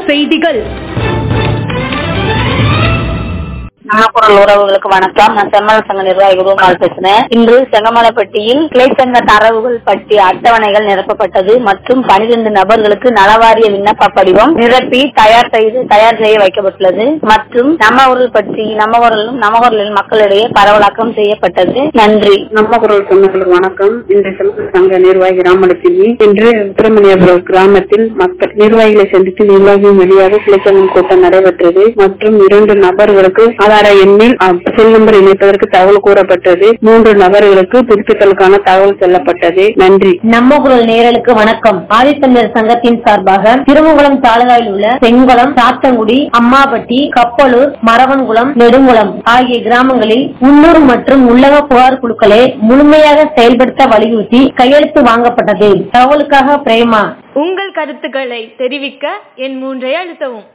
செய்திகள் நாமக்குரல் உறவுகளுக்கு வணக்கம் நான் செம்மல சங்க நிர்வாகி குருமால் பேசுறேன் இன்று செங்கமலப்பட்டியில் கிளை சங்க தரவுகள் பற்றிய அட்டவணைகள் நிரப்பப்பட்டது மற்றும் பனிரெண்டு நபர்களுக்கு நலவாரிய விண்ணப்ப படிவம் நிரப்பி தயார் செய்து தயார் செய்ய வைக்கப்பட்டுள்ளது மற்றும் நம்ம குரல் பற்றி நம்ம குரலும் நம்ம குரலில் மக்களிடையே பரவலாக்கம் செய்யப்பட்டது நன்றி நம்ம குரல் சொந்தங்களுக்கு வணக்கம் இன்று செல்வ சங்க நிர்வாகி ராமலட்சுமி இன்று உத்தரமணியபுரம் கிராமத்தில் மக்கள் நிர்வாகிகளை சந்தித்து நிர்வாகியின் வழியாக கிளைச்சங்கம் கூட்டம் நடைபெற்றது மற்றும் இரண்டு நபர்களுக்கு ஆதார எண்ணில் அ, செல் நம்பர் இணைப்பதற்கு தகவல் கூறப்பட்டது மூன்று நபர்களுக்கு புதுப்பித்தலுக்கான தகவல் சொல்லப்பட்டது நன்றி நம்ம குரல் நேயர்களுக்கு வணக்கம் ஆதித்தமிழர் சங்கத்தின் சார்பாக திருமங்குளம் தாலுகாவில் உள்ள செங்குளம் சாத்தங்குடி அம்மாபட்டி கப்பலூர் மரவன்குளம் நெடுங்குளம் ஆகிய கிராமங்களில் உள்ளூர் மற்றும் உள்ளக புகார் குழுக்களை முழுமையாக செயல்படுத்த வலியுறுத்தி கையெழுத்து வாங்கப்பட்டது தகவலுக்காக பிரேமா உங்கள் கருத்துக்களை தெரிவிக்க என் மூன்றை அழுத்தவும்